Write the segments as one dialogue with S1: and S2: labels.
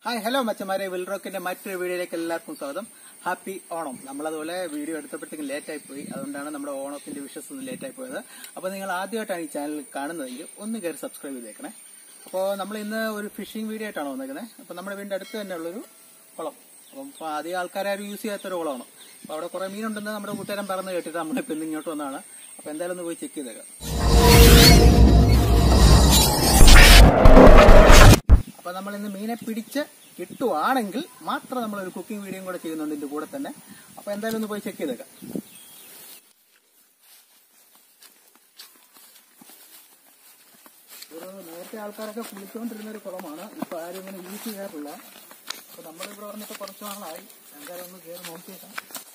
S1: Hi hello മച്ചമാരെ വിൽറോക്കിന്റെ മറ്റൊരു വീഡിയോയിലേക്ക് എല്ലാവർക്കും സ്വാഗതം ഹാപ്പി ഓണം നമ്മളതുപോലെ വീഡിയോ എടുത്തപ്പോഴത്തേക്കും ലേറ്റ് ആയി പോയി അതുകൊണ്ടാണ് നമ്മുടെ ഓണത്തിന്റെ വിഷസ് ഒന്ന് ലേറ്റ് ആയി പോയത് അപ്പോൾ നിങ്ങൾ ആദ്യമായിട്ടാണ് ഈ ചാനൽ കാണുന്നതെങ്കിൽ ഒന്ന് കയറി സബ്സ്ക്രൈബ് ചെയ്തേക്കണേ അപ്പോൾ നമ്മൾ ഇന്ന് ഒരു ഫിഷിംഗ് വീഡിയോ ആയിട്ടാണ് വന്നേക്കുന്നത് അപ്പോൾ നമ്മുടെ വീടിന്റെ അടുത്ത് തന്നെ ഉള്ളൊരു കുളം അപ്പം ഇപ്പോൾ അധികം ആൾക്കാരും യൂസ് ചെയ്യാത്തൊരു കുളമാണ് അപ്പോൾ അവിടെ കുറേ മീനുണ്ടെന്ന് നമ്മുടെ കൂട്ടുകാരൻ പറഞ്ഞ് കേട്ടിട്ട് നമ്മളിപ്പോൾ ഇന്ന് ഇങ്ങോട്ട് വന്നതാണ് അപ്പോൾ എന്തായാലും ഒന്ന് പോയി ചെക്ക് ചെയ്തേക്കാം അപ്പൊ നമ്മൾ ഇന്ന് മീനെ പിടിച്ച് കിട്ടുവാണെങ്കിൽ മാത്രം നമ്മൾ ഒരു കുക്കിംഗ് വീഡിയോയും കൂടെ ചെയ്യുന്നുണ്ട് ഇതിന്റെ കൂടെ തന്നെ അപ്പൊ എന്തായാലും ഒന്ന് പോയി ചെക്ക് ചെയ്തേക്കാം ഒരു നേരത്തെ ആൾക്കാരൊക്കെ കുളിച്ചുകൊണ്ടിരുന്ന ഒരു കുളമാണ് ഇപ്പൊ ആരും ഇങ്ങനെ യൂസ് ചെയ്യാറില്ല അപ്പൊ നമ്മളിവിടെ വന്നിട്ട് കുറച്ച് നാളായി എന്തായാലും ഒന്ന് കയറി നോക്കിയേക്കാം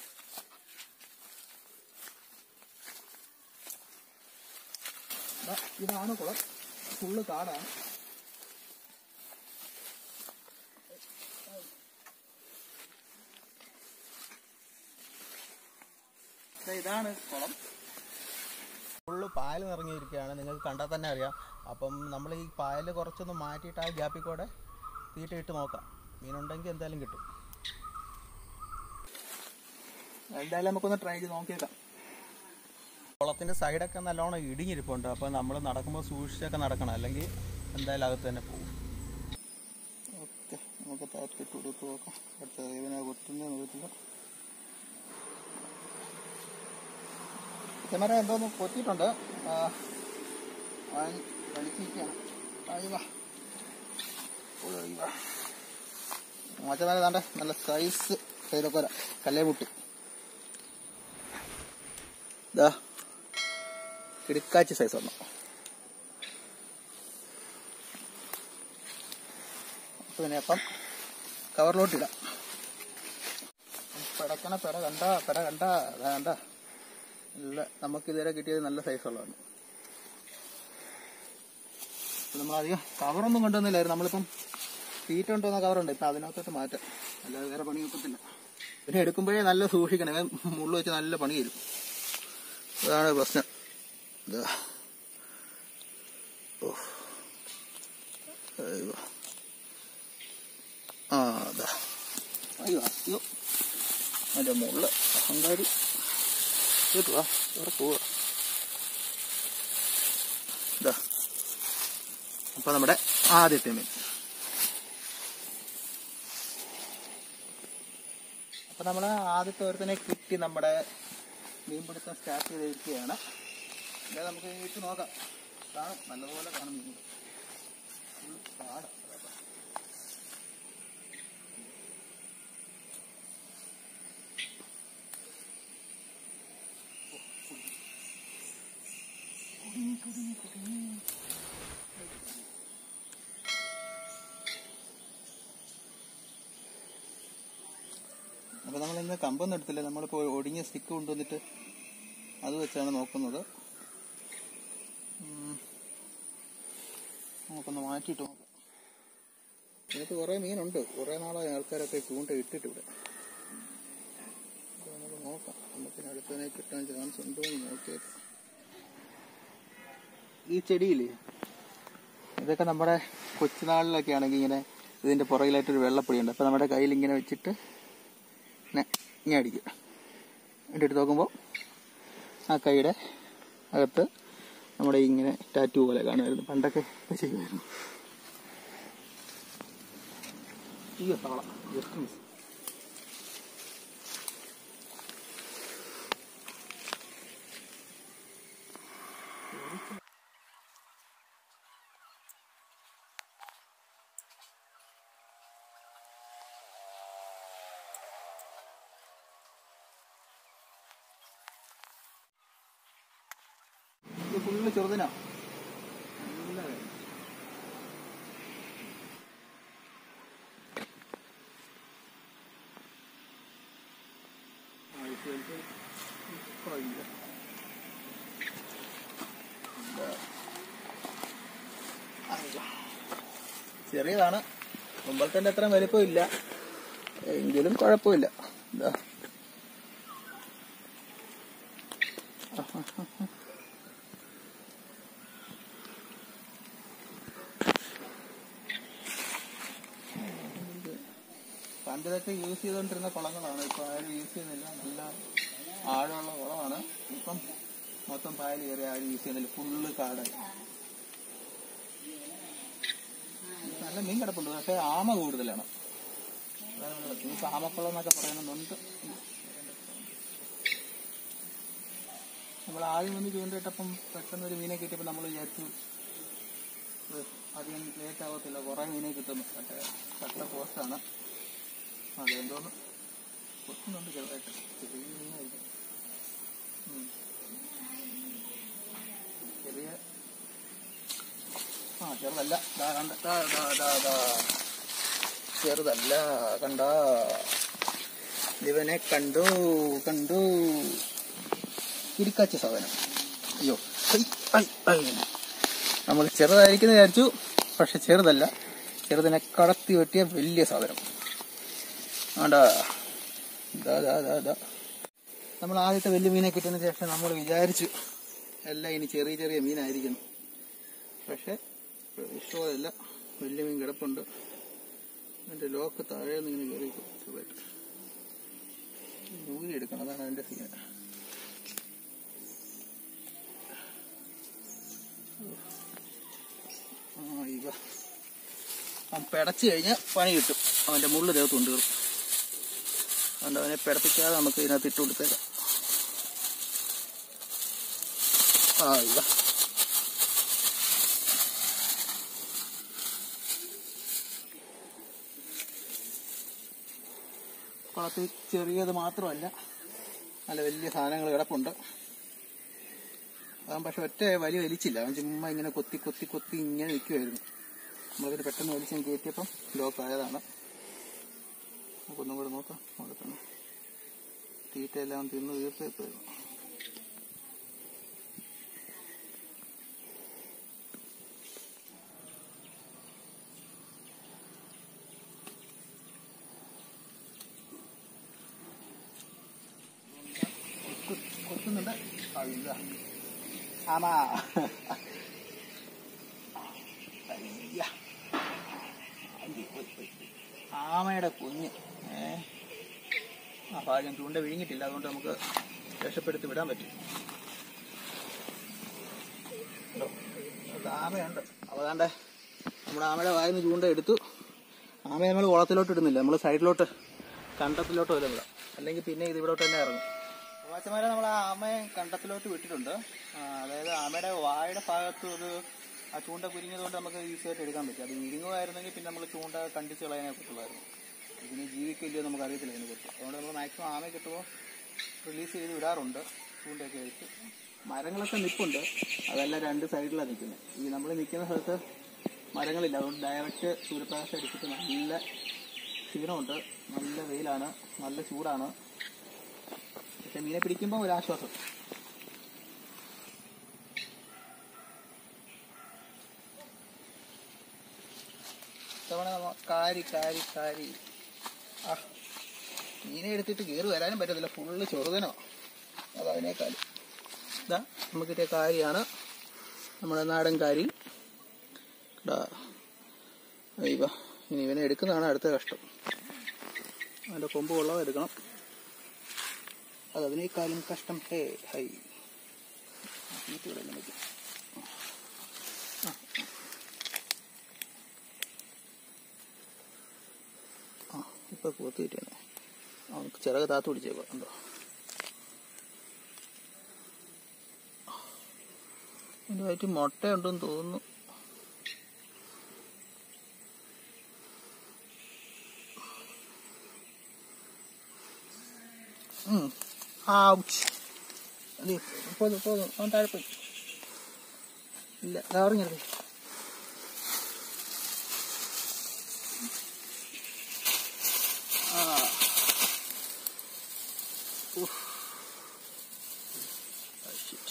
S1: ദാ ഇതാണ് കുളം ഫുള്ള് കാടാണ് ദേ ഇതാണ് കുളം ഫുള്ള് പായൽ നിറങ്ങിയിരിക്കുകയാണ് നിങ്ങൾക്ക് കണ്ടാൽ തന്നെ അറിയാം അപ്പം നമ്മൾ ഈ പായൽ കുറച്ചൊന്ന് മാറ്റിയിട്ട് ആ ഗ്യാപ്പിൽ കൂടെ തീറ്റ ഇട്ട് നോക്കാം മീനുണ്ടെങ്കിൽ എന്തായാലും കിട്ടും എന്തായാലും നമുക്കൊന്ന് ട്രൈ ചെയ്ത് നോക്കിയേക്കാം കുളത്തിൻ്റെ സൈഡൊക്കെ നല്ലോണം ഇടിഞ്ഞിരിപ്പുണ്ട് അപ്പോൾ നമ്മൾ നടക്കുമ്പോൾ സൂക്ഷിച്ചൊക്കെ നടക്കണം അല്ലെങ്കിൽ എന്തായാലും അകത്ത് തന്നെ പോകും ഓക്കെ നമുക്ക് താറ്റിട്ട് കൊടുത്ത് നോക്കാം അടുത്ത ഇവനെ കൊത്തുന്ന നോക്കില്ല ക്യാമറ എന്തോന്ന് കൊത്തിയിട്ടുണ്ട് ആ, അവൻ വലിച്ചിരിക്കുകയാണ് അയ്യോ മച്ചമാരെ താണ്ടെ നല്ല സൈസ് ചെയ്തൊക്കെ കല്ലേ മുട്ടി ഇതാ കിടുക്കാച്ചി സൈസ് വന്നു അപ്പൊ പിന്നെ അപ്പം കവറിലോട്ടിടാം പിടക്കണ പെട കണ്ട പെട കണ്ട അതാ കണ്ട നല്ല നമുക്ക് ഇതുവരെ കിട്ടിയത് നല്ല സൈസുള്ളതാണ് നമ്മളധികം കവറൊന്നും കൊണ്ടുവന്നില്ലായിരുന്നു നമ്മളിപ്പം തീറ്റ കൊണ്ടുവന്ന കവറുണ്ട് ഇപ്പം അതിനകത്തോട്ട് മാറ്റാം അല്ലാതെ വേറെ പണി കിട്ടത്തില്ല പിന്നെ എടുക്കുമ്പോഴേ നല്ല സൂക്ഷിക്കണം ഇവൻ മുള്ളു വെച്ച് നല്ല പണി തരും അതാണ് പ്രശ്നം ഇതാ ഓ അയ്യോ ആ അതാ അയ്യോ അയ്യോ അതിൻ്റെ മുള്ള അഹങ്കാരി കേട്ടുവാ ഇവിടെ പോവാ ഇതാ അപ്പൊ നമ്മുടെ ആദ്യത്തെ മീൻ അപ്പൊ നമ്മള് ആദ്യത്തെ ഒരുത്തനെ കിട്ടി നമ്മുടെ മീൻപിടുത്തം സ്റ്റാർട്ട് ചെയ്തിരിക്കുകയാണ് ഇതാ നമുക്ക് ഇട്ട് നോക്കാം കാണും നല്ലപോലെ കാണും മീൻ ഫുൾ കാടാ അപ്പൊ നമ്മൾ ഇന്ന് കമ്പൊന്നും എടുത്തില്ല നമ്മളിപ്പോ ഒടിഞ്ഞ സ്റ്റിക്ക് കൊണ്ടുവന്നിട്ട് അത് വെച്ചാണ് നോക്കുന്നത് ഉം. നമുക്കൊന്ന് മാറ്റിയിട്ട് നോക്കാം ഇതിനകത്ത് കുറെ മീനുണ്ട് കുറെ നാളായി ആൾക്കാരൊക്കെ ചൂണ്ട ഇട്ടിട്ട് ഇവിടെ അപ്പൊ നമുക്ക് നോക്കാം നമുക്ക് അടുത്തതിനെ കിട്ടാൻ ചാൻസ് ഉണ്ടോ എന്ന് നോക്കിയേക്കാം ഈ ചെടിയില്ലേ ഇതൊക്കെ നമ്മുടെ കൊച്ചുനാളിലൊക്കെ ആണെങ്കിൽ ഇങ്ങനെ ഇതിന്റെ പുറകിലായിട്ടൊരു വെള്ളപ്പൊടിയുണ്ട് അപ്പൊ നമ്മുടെ കയ്യിൽ ഇങ്ങനെ വെച്ചിട്ട് ഇങ്ങനെ ഇങ്ങനെ അടിക്കുക എന്നിട്ട് എടുത്ത് നോക്കുമ്പോൾ ആ കൈയുടെ അകത്ത് നമ്മുടെ ഇങ്ങനെ ടാറ്റു പോലെ കാണുമായിരുന്നു പണ്ടൊക്കെ ഇത് ചെയ്യുമായിരുന്നു അയ്യോ തവള ജസ്റ്റ് മിസ് ഇത് ഫുള്ള് ചെറുതിനാ നല്ല കാര്യം. ആ, ഇത് വലുത് ഇപ്പൊ ഇല്ല. ഇതാ. അയ്യോ. ചെറിയതാണ് മുമ്പത്തെ അത്ര വലിപ്പമില്ല എങ്കിലും കുഴപ്പമില്ല ഇതാ പണ്ടിതൊക്കെ യൂസ് ചെയ്തുകൊണ്ടിരുന്ന കുളങ്ങളാണ് ഇപ്പൊ ആരും യൂസ് ചെയ്യുന്നില്ല നല്ല ആഴമുള്ള കുളമാണ് ഇപ്പം മൊത്തം പായൽ കയറി ആരും യൂസ് ചെയ്യുന്നില്ല ഫുള്ള് കാടായി നല്ല മീൻ കിടപ്പുണ്ട് പക്ഷെ ആമ കൂടുതലാണ് അതാണ് ഈ ആമക്കുളം എന്നൊക്കെ പറയുന്നുണ്ട് നമ്മൾ ആദ്യം വന്ന് ചൂണ്ടിട്ടപ്പം പെട്ടെന്ന് ഒരു മീനെ കിട്ടിയപ്പോൾ നമ്മൾ വിചാരിച്ചു ഇത് അധികം ലേറ്റ് ആവത്തില്ല കുറേ മീനെ കിട്ടുന്നു മറ്റേ കട്ട പോസ്റ്റാണ് അതെന്തോന്ന് കൊത്തുന്നുണ്ട് ചെറുതായിട്ട് ചെറിയ മീനായിരിക്കും ഉം. ചെറിയ ആ ചെറുതല്ല ദാ കണ്ട ദാ ദാ ദാ ദാ ചെറുതല്ല കണ്ട ഇവനെ കണ്ടു കണ്ടു കിരിക്കാച്ച സാധനം അയ്യോ ഐ, ഐ, ഐ. നമ്മൾ ചെറുതായിരിക്കുന്ന വിചാരിച്ചു പക്ഷെ ചെറുതല്ല ചെറുതിനെ കടത്തി വെട്ടിയ വലിയ സാധനം ആണ്ടാ ദാ ദാ ദാ ദാ നമ്മൾ ആദ്യത്തെ വലിയ മീനെ കിട്ടിയതിന് ശേഷം നമ്മൾ വിചാരിച്ചു എല്ലാം ഇനി ചെറിയ ചെറിയ മീനായിരിക്കുന്നു പക്ഷെ ഇഷ്ടമല്ല വലിയ മീൻ കിടപ്പുണ്ട് അതിന്റെ ലോക്ക് താഴെ നിന്ന് ഇങ്ങനെ കയറി ചെറുതായിട്ട് ഊരി എടുക്കണം അതാണ് അതിന്റെ സീൻ ആ ഇവ അവൻ പിടച്ചു കഴിഞ്ഞാൽ പണി കിട്ടും അവന്റെ മുള്ളു ദേഹത്ത് കൊണ്ട് കയറും അതുകൊണ്ട് അവനെ പിടപ്പിക്കാതെ നമുക്ക് ഇതിനകത്ത് ഇട്ട് കൊടുത്തേക്കാം ആ ഇവ കുളത്തിൽ ചെറിയത് മാത്രമല്ല നല്ല വലിയ സാധനങ്ങൾ കിടപ്പുണ്ട് അവൻ പക്ഷെ ഒറ്റ വലി വലിച്ചില്ല അവൻ ചുമ്മാ ഇങ്ങനെ കൊത്തി കൊത്തി കൊത്തി ഇങ്ങനെ നിൽക്കുമായിരുന്നു നമ്മളതിന് പെട്ടെന്ന് വലിച്ചു കയറ്റിയപ്പം ലോക്ക് ആയതാണ് നമുക്കൊന്നും കൂടെ നോക്കാം അവിടെ തന്നെ തീറ്റ എല്ലാം തിന്ന് തീർത്തേക്കുമായിരുന്നു കൊത്തുന്നുണ്ട് അല്ല ആമാ അയ്യ. അയ്യ, പോയി, പോയി, പോയി. ആമയുടെ കുഞ്ഞ് ഏ ആ ഭാഗ്യം ചൂണ്ട വിഴുങ്ങിട്ടില്ല അതുകൊണ്ട് നമുക്ക് രക്ഷപ്പെടുത്തി വിടാൻ പറ്റും ഉണ്ടോ? അത് ആമയുണ്ട് അപ്പോൾ അതാണ്ട് നമ്മുടെ ആമയുടെ വായന്ന് ചൂണ്ട എടുത്തു ആമയെ നമ്മൾ കുളത്തിലോട്ട് ഇടുന്നില്ല നമ്മൾ സൈഡിലോട്ട് കണ്ടത്തിലോട്ട് വരും വിടാം അല്ലെങ്കിൽ പിന്നെ ഇത് ഇവിടോട്ട് തന്നെ ഇറങ്ങും വാച്ചമാരെ നമ്മൾ ആ ആമയെ കണ്ടത്തിലോട്ട് വിട്ടിട്ടുണ്ട് ആ, അതായത് ആമയുടെ വായുടെ ഭാഗത്ത് ഒരു ആ ചൂണ്ട കുരുങ്ങിയത് കൊണ്ട് നമുക്ക് ഈസി ആയിട്ട് എടുക്കാൻ പറ്റും അത് വിഴുങ്ങുമായിരുന്നെങ്കിൽ പിന്നെ നമ്മൾ ചൂണ്ട കണ്ടിച്ച് കളയാനേ പറ്റുള്ളായിരുന്നു ഇതിന് ജീവിക്കില്ലയോ നമുക്ക് അറിയത്തില്ല ഇതിനെ കുറിച്ച് അതുകൊണ്ട് നമ്മൾ മാക്സിമം ആമയെ കിട്ടുമ്പോൾ റിലീസ് ചെയ്ത് വിടാറുണ്ട് ചൂണ്ടയൊക്കെ വെച്ച് മരങ്ങളൊക്കെ നിൽപ്പുണ്ട് അതെല്ലാം രണ്ട് സൈഡിലാണ് നിൽക്കുന്നത് ഈ നമ്മൾ നിൽക്കുന്ന സ്ഥലത്ത് മരങ്ങളില്ല അതുകൊണ്ട് ഡയറക്റ്റ് സൂര്യപ്രകാശം അടിച്ചിട്ട് നല്ല ക്ഷീണമുണ്ട് നല്ല വെയിലാണ് നല്ല ചൂടാണ് പക്ഷെ മീനെ പിടിക്കുമ്പോൾ ഒരു ആശ്വാസം ഇത്തവണ നമ്മ- കാരി കാരി കാരി ആ മീനെ എടുത്തിട്ട് കയറി വരാനും പറ്റത്തില്ല ഫുള്ള് ചെറുതനോ അത് അതിനേക്കാൾ ഇതാ നമുക്ക് കിട്ടിയ കാരിയാണ് നമ്മുടെ നാടൻ കാരി ഇടാ അയ്യോ ഇനി ഇവനെ എടുക്കുന്നതാണ് അടുത്ത കഷ്ടം അതിൻ്റെ കൊമ്പ് കൊള്ളാതെ എടുക്കണം അത് അതിനേക്കാളും കഷ്ടം ഹേ ഹൈ തീറ്റ ഇവിടെ ഇങ്ങനെ വെക്കും. ആ ഇപ്പൊ കൂത്തിട്ടാണ് അവർക്ക് ചിറക് താത്ത് പിടിച്ചേക്കോ ഉണ്ടോ അതിൻ്റെ വയറ്റിൽ മുട്ടയുണ്ടെന്ന് തോന്നുന്നു ഉം. Ouch. അതെ പോതും പോതും അവൻ താഴെ പോയി ഇല്ല അതാ ഉറങ്ങിയത് ആ ഉഫ്. Ah, shit.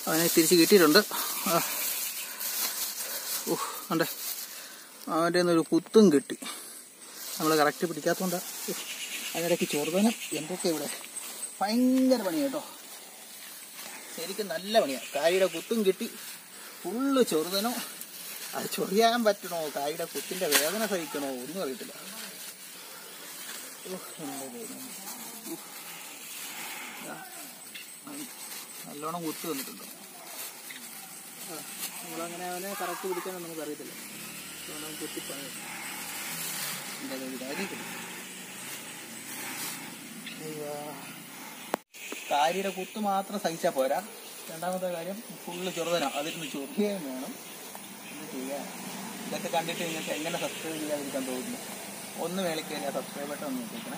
S1: അവനെ തിരിച്ച് കിട്ടിയിട്ടുണ്ട് ആ. ഉഹ്, കണ്ടേ അവൻ്റെ ഒരു കുത്തും കിട്ടി നമ്മൾ കറക്റ്റ് പിടിക്കാത്തതുകൊണ്ട് അതിനിടയ്ക്ക് ചെറുതനം എന്തൊക്കെ ഇവിടെ ഭയങ്കര പണിയാണ് കേട്ടോ ശരിക്കും നല്ല പണിയാണ് കായുടെ കുത്തും കിട്ടി ഫുള്ള് ചെറുതനോ അത് ചൊറിയാൻ പറ്റണോ കായുടെ കുത്തിന്റെ വേദന സഹിക്കണോ ഒന്നും അറിയത്തില്ല ഉഹ്, എൻ്റെ ദൈവമേ. ഉഹ്. ദാ, നല്ലോണം കുത്തു വന്നിട്ടുണ്ട് ആ, നമ്മളങ്ങനെ അവനെ കറക്റ്റ് പിടിക്കാൻ നമുക്ക് അറിയത്തില്ല അതുകൊണ്ട് കുത്തിപ്പണി എൻ്റെ കയ്യിൽ കാര്യം കിട്ടി അയ്യോ. കാരിയുടെ കുത്ത് മാത്രം സഹിച്ചാൽ പോരാ രണ്ടാമത്തെ കാര്യം ഫുള്ള് ചെറുതന അതിരുന്ന് ചൊറിയുകയും വേണം എന്ത് ചെയ്യാൻ ഇതൊക്കെ കണ്ടിട്ട് നിങ്ങൾക്ക് എങ്ങനെ സബ്സ്ക്രൈബ് ചെയ്യാതിരിക്കാൻ തോന്നുന്നു ഒന്ന് മേളിൽ കയറിയ സബ്സ്ക്രൈബ് ബട്ടൺ ഒന്ന് നോക്കിക്കണേ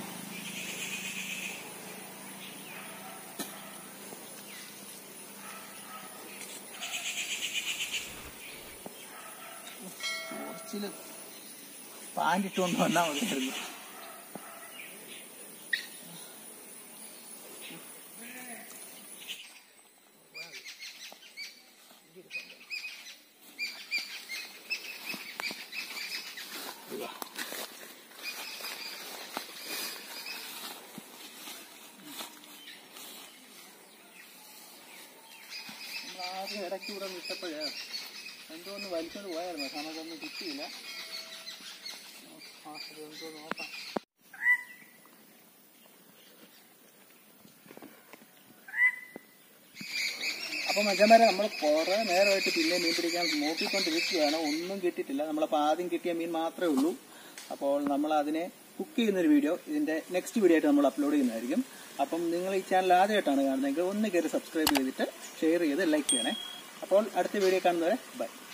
S1: കുറച്ചില് പാൻറ് ഇട്ടുകൊണ്ട് വന്നാൽ മതിയായിരുന്നു നമ്മൾ ആദ്യം ഇടയ്ക്ക് ഇവിടെ വിട്ടപ്പോഴേ എന്തോ ഒന്ന് വലിച്ചോണ്ട് പോയായിരുന്നു പക്ഷെ നമുക്കൊന്നും കിട്ടിയില്ല ആ അതെന്തോ നോക്കാം അപ്പൊ മച്ചന്മാരെ നമ്മൾ കുറെ നേരമായിട്ട് പിന്നെ മീൻ പിടിക്കാൻ നോക്കിക്കൊണ്ടിരിക്കുകയാണ് ഒന്നും കിട്ടിയിട്ടില്ല നമ്മളപ്പോൾ ആദ്യം കിട്ടിയ മീൻ മാത്രമേ ഉള്ളൂ അപ്പോൾ നമ്മൾ അതിനെ കുക്ക് ചെയ്യുന്ന ഒരു വീഡിയോ ഇതിന്റെ നെക്സ്റ്റ് വീഡിയോ ആയിട്ട് നമ്മൾ അപ്ലോഡ് ചെയ്യുന്നതായിരിക്കും അപ്പം നിങ്ങൾ ഈ ചാനൽ ആദ്യമായിട്ടാണ് കാണുന്നതെങ്കിൽ ഒന്ന് കയറി സബ്സ്ക്രൈബ് ചെയ്തിട്ട് ഷെയർ ചെയ്ത് ലൈക്ക് ചെയ്യണേ അപ്പോൾ അടുത്ത വീഡിയോ കാണുന്നവരെ ബൈ